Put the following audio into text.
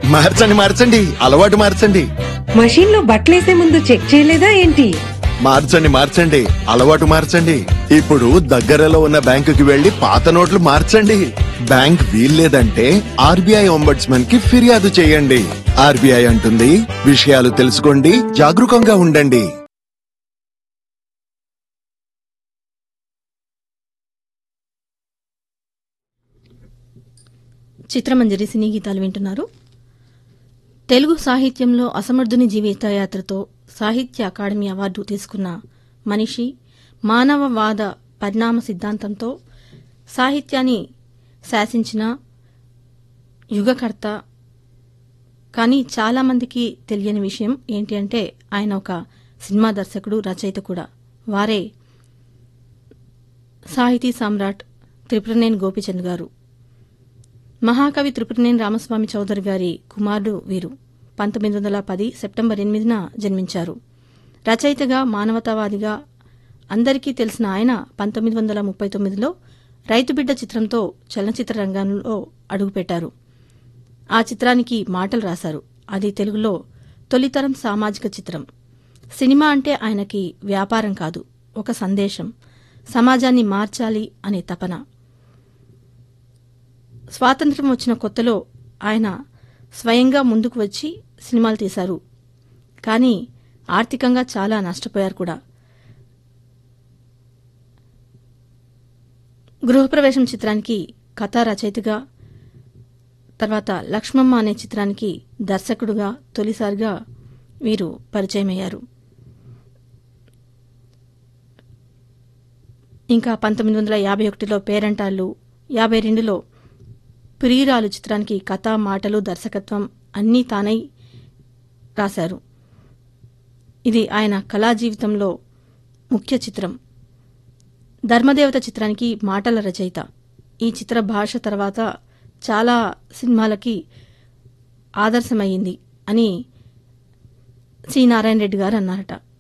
మార్చండి మార్చండి అలవాటు మార్చండి మషీన్ లో బట్టలేసే ముందు చెక్ చేయలేదా ఏంటి మార్చండి మార్చండి అలవాటు మార్చండి ఇప్పుడు దగ్గరలో ఉన్న బ్యాంకుకి వెళ్లి పాత నోట్లు మార్చండి బ్యాంక్ వీల్లేదంటే ఆర్బీఐ ఒంబడ్స్మన్ కి ఫిర్యాదు చేయండి ఆర్బీఐ అంటుంది విషయాలు తెలుసుకోండి జాగరూకంగా ఉండండి చిత్రమంజరి సినీ గీతాలు వింటున్నారు తెలుగు సాహిత్యంలో అసమర్థుని జీవితయాత్రతో సాహిత్య అకాడమీ అవార్డు తీసుకున్న మనిషి మానవవాద పరిణామ సిద్ధాంతంతో సాహిత్యాన్ని శాసించిన యుగకర్త కానీ చాలామందికి తెలియని విషయం ఏంటి అంటే ఆయన ఒక సినిమా దర్శకుడు రచయిత కూడా వారే సాహితీ సామ్రాట్ త్రిపురనేని గోపిచంద్ గారు మహాకవి త్రిపురనేని రామస్వామి చౌదరి గారి కుమారుడు వీరు పంతొమ్మిది వందల పది సెప్టెంబర్ ఎనిమిదిన జన్మించారు రచయితగా మానవతావాదిగా అందరికీ తెలిసిన ఆయన పంతొమ్మిది వందల ముప్పై తొమ్మిదిలో రైతుబిడ్డ చిత్రంతో చలనచిత్ర రంగంలో అడుగుపెట్టారు ఆ చిత్రానికి మాటలు రాశారు అది తెలుగులో తొలితరం సామాజిక చిత్రం సినిమా అంటే ఆయనకి వ్యాపారం కాదు ఒక సందేశం సమాజాన్ని మార్చాలి అనే తపన స్వాతంత్ర్యం వచ్చిన కొత్తలో ఆయన స్వయంగా ముందుకు వచ్చి సినిమాలు తీశారు కానీ ఆర్థికంగా చాలా నష్టపోయారు కూడా గృహప్రవేశం చిత్రానికి కథా రచయితగా తర్వాత లక్ష్మమ్మ అనే చిత్రానికి దర్శకుడుగా తొలిసారిగా వీరు పరిచయమయ్యారు ఇంకా పంతొమ్మిది వందల యాభై ఒకటిలో పేరంటాళ్ళు యాభై రెండులో ప్రియురాలు చిత్రానికి కథ మాటలు దర్శకత్వం అన్నీ తానై రాశారు ఇది ఆయన కళా జీవితంలో ముఖ్య చిత్రం ధర్మదేవత చిత్రానికి మాటల రచయిత ఈ చిత్ర భాష తర్వాత చాలా సినిమాలకి ఆదర్శమయ్యింది అని సి నారాయణ రెడ్డి గారు అన్నారట